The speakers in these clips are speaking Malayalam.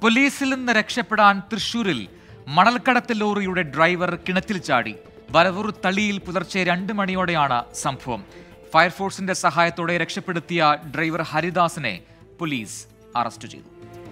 പോലീസിൽ നിന്ന് രക്ഷപ്പെടാൻ തൃശൂരിൽ മണൽക്കടത്ത് ലോറിയുടെ ഡ്രൈവർ കിണറ്റിൽ ചാടി വരവൂർ തളിയിൽ പുലർച്ചെ രണ്ട് മണിയോടെയാണ് സംഭവം ഫയർഫോഴ്സിന്റെ സഹായത്തോടെ രക്ഷപ്പെടുത്തിയ ഡ്രൈവർ ഹരിദാസിനെ പോലീസ് അറസ്റ്റ് ചെയ്തു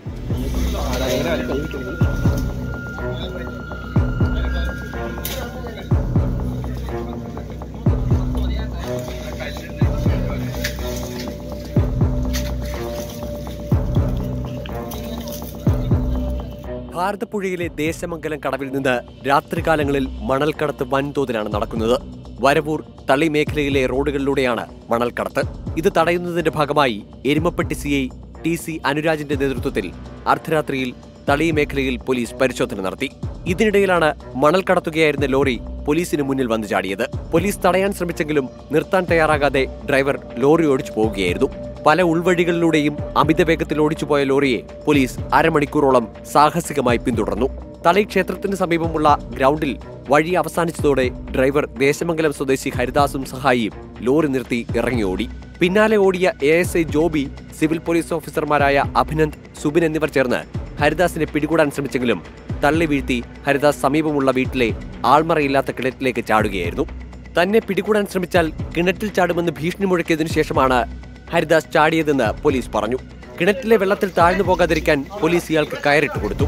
ഭാരതപ്പുഴയിലെ ദേശമംഗലം കടവിൽ നിന്ന് രാത്രികാലങ്ങളിൽ മണൽക്കടത്ത് വൻതോതിലാണ് നടക്കുന്നത് വരവൂർ തളി മേഖലയിലെ റോഡുകളിലൂടെയാണ് മണൽക്കടത്ത് ഇത് തടയുന്നതിന്റെ ഭാഗമായി Erumapetty C I T C അനുരാജിന്റെ നേതൃത്വത്തിൽ അർദ്ധരാത്രിയിൽ തളി മേഖലയിൽ പോലീസ് പരിശോധന നടത്തി ഇതിനിടയിലാണ് മണൽ കടത്തുകയായിരുന്ന ലോറി പോലീസിന് മുന്നിൽ വന്നു ചാടിയത് പോലീസ് തടയാൻ ശ്രമിച്ചെങ്കിലും നിർത്താൻ തയ്യാറാകാതെ ഡ്രൈവർ ലോറി ഓടിച്ചു പോവുകയായിരുന്നു പല ഉൾവഴികളിലൂടെയും അമിത വേഗത്തിൽ ഓടിച്ചുപോയ ലോറിയെ പോലീസ് അരമണിക്കൂറോളം സാഹസികമായി പിന്തുടർന്നു തളി ക്ഷേത്രത്തിന് സമീപമുള്ള ഗ്രൗണ്ടിൽ വഴി അവസാനിച്ചതോടെ ഡ്രൈവർ ദേശമംഗലം സ്വദേശി ഹരിദാസും സഹായിയും ലോറി നിർത്തി ഇറങ്ങിയോടി പിന്നാലെ ഓടിയ A S I Joby civil police ഓഫീസർമാരായ അഭിനന്ദ് സുബിൻ എന്നിവർ ചേർന്ന് ഹരിദാസിനെ പിടികൂടാൻ ശ്രമിച്ചെങ്കിലും തള്ളി വീഴ്ത്തി ഹരിദാസ് സമീപമുള്ള വീട്ടിലെ ആൾമറയില്ലാത്ത കിണറ്റിലേക്ക് ചാടുകയായിരുന്നു തന്നെ പിടികൂടാൻ ശ്രമിച്ചാൽ കിണറ്റിൽ ചാടുമെന്ന് ഭീഷണി മുഴക്കിയതിനു ശേഷമാണ് ഹരിദാസ് ചാടിയതെന്ന് പോലീസ് പറഞ്ഞു കിണറ്റിലെ വെള്ളത്തിൽ താഴ്ന്നു പോകാതിരിക്കാൻ പോലീസ് ഇയാൾക്ക് കയറിട്ട് കൊടുത്തു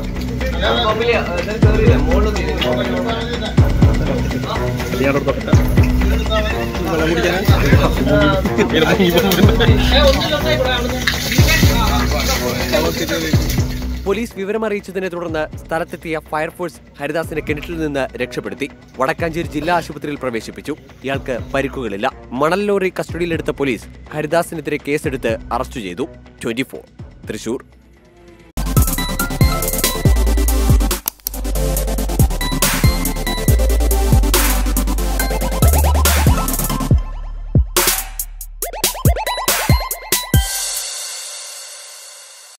പോലീസ് വിവരമറിയിച്ചതിനെ തുടർന്ന് സ്ഥലത്തെത്തിയ ഫയർഫോഴ്സ് ഹരിദാസിനെ കിണറ്റിൽ നിന്ന് രക്ഷപ്പെടുത്തി വടക്കാഞ്ചേരി ജില്ലാ ആശുപത്രിയിൽ പ്രവേശിപ്പിച്ചു ഇയാൾക്ക് പരിക്കുകളില്ല മണൽ ലോറി കസ്റ്റഡിയിലെടുത്ത പോലീസ് ഹരിദാസിനെതിരെ കേസെടുത്ത് അറസ്റ്റ് ചെയ്തു ട്വന്റി തൃശൂർ